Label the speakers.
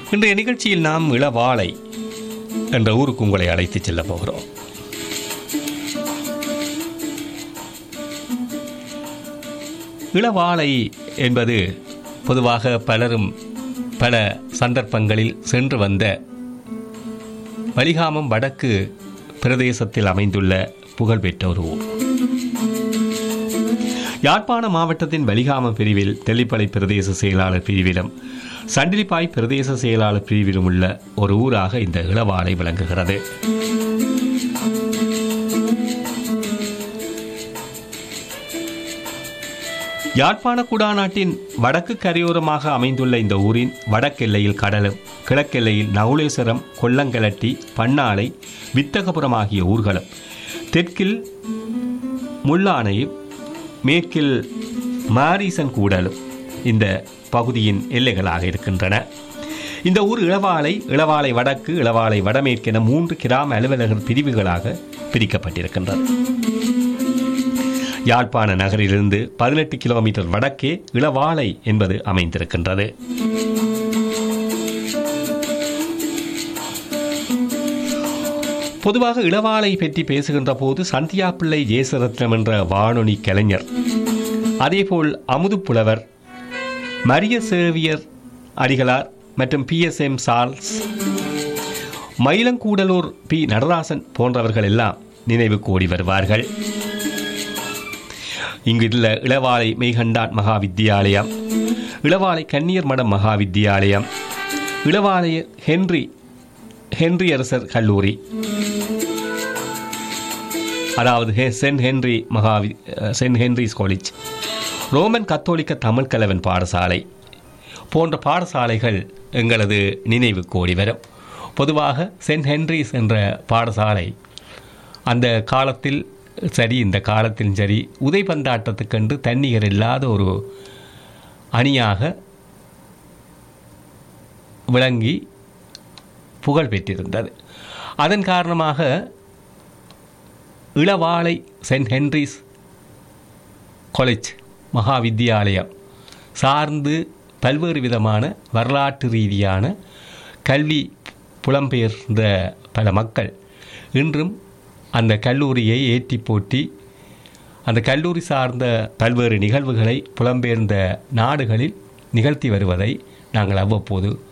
Speaker 1: இன்றைய நிகழ்ச்சியில் நாம் இளவாளை என்ற ஊருக்கு உங்களை அழைத்துச் செல்ல போகிறோம் இளவாளை என்பது பொதுவாக பலரும் பல சந்தர்ப்பங்களில் சென்று வந்த வலிகாமம் வடக்கு பிரதேசத்தில் அமைந்துள்ள புகழ்பெற்ற ஒரு ஊர் யாழ்ப்பாண மாவட்டத்தின் வலிகாமம் பிரிவில் தெல்லிப்பளை பிரதேச செயலாளர் பிரிவிலும் சண்டிலிப்பாய் பிரதேச செயலாளர் பிரிவிலும் உள்ள ஒரு ஊராக இந்த இளவாலை விளங்குகிறது யாழ்ப்பாண குடாநாட்டின் வடக்கு கரையோரமாக அமைந்துள்ள இந்த ஊரின் வடக்கெல்லையில் கடலும் கிழக்கெல்லையில் நகுலேஸ்வரம் கொல்லங்கலட்டி பன்னாலை வித்தகபுரம் ஆகிய ஊர்களும் தெற்கில் முள்ளானையும் மேற்கில் மாரீசன் கூடலும் இந்த பகுதியின் எல்லைகளாக இருக்கின்றன இந்த ஊர் இளவாலை இளவாலை வடக்கு இளவாலை வடமேற்கென மூன்று கிராம அலுவலக பிரிவுகளாக பிரிக்கப்பட்டிருக்கின்றது யாழ்ப்பாண நகரிலிருந்து பதினெட்டு கிலோமீட்டர் வடக்கே இளவாலை என்பது அமைந்திருக்கின்றது பொதுவாக இளவாலை பற்றி பேசுகின்ற போது சந்தியா பிள்ளை ஜேசரத்னம் என்ற வானொலி கலைஞர் அதேபோல் அமுது புலவர் மரிய சேவியர் அடிகளார் மற்றும் P S M Charles Mayilankoodalur P Natarajan போன்றவர்கள் எல்லாம் நினைவுக்கு ஓடி வருவார்கள் இங்குள்ள இளவாலை மெய்கண்டான் மகா வித்தியாலயம் இளவாலை கன்னியர் மடம் மகா வித்தியாலயம் இளவாலை ஹென்றி ஹென்றி அரசர் கல்லூரி அதாவது ஹெ- சென்ட் ஹென்றி மகா வி- ah, saint Henry's college Roman கத்தோலிக்க தமிழ் கலவன் பாடசாலை போன்ற பாடசாலைகள் எங்களது நினைவுக்கு ஓடி வரும் பொதுவாக சென்ட் ஹென்ரிஸ் என்ற பாடசாலை அந்த காலத்தில் சரி இந்த காலத்திலும் சரி உதைபந்தாட்டத்துக்கென்று தன்னிகர் இல்லாத ஒரு அணியாக விளங்கி புகழ் பெற்றிருந்தது அதன் காரணமாக இளவாலை சென்ட் ஹென்ரிஸ் காலேஜ் மகா வித்தியாலயம் சார்ந்து பல்வேறு விதமான வரலாற்று ரீதியான கல்வி புலம்பெயர்ந்த பல மக்கள் இன்றும் அந்த கல்லூரியை ஏற்றி போற்றி அந்த கல்லூரி சார்ந்த பல்வேறு நிகழ்வுகளை புலம்பெயர்ந்த நாடுகளில் நிகழ்த்தி வருவதை நாங்கள் அவ்வப்போது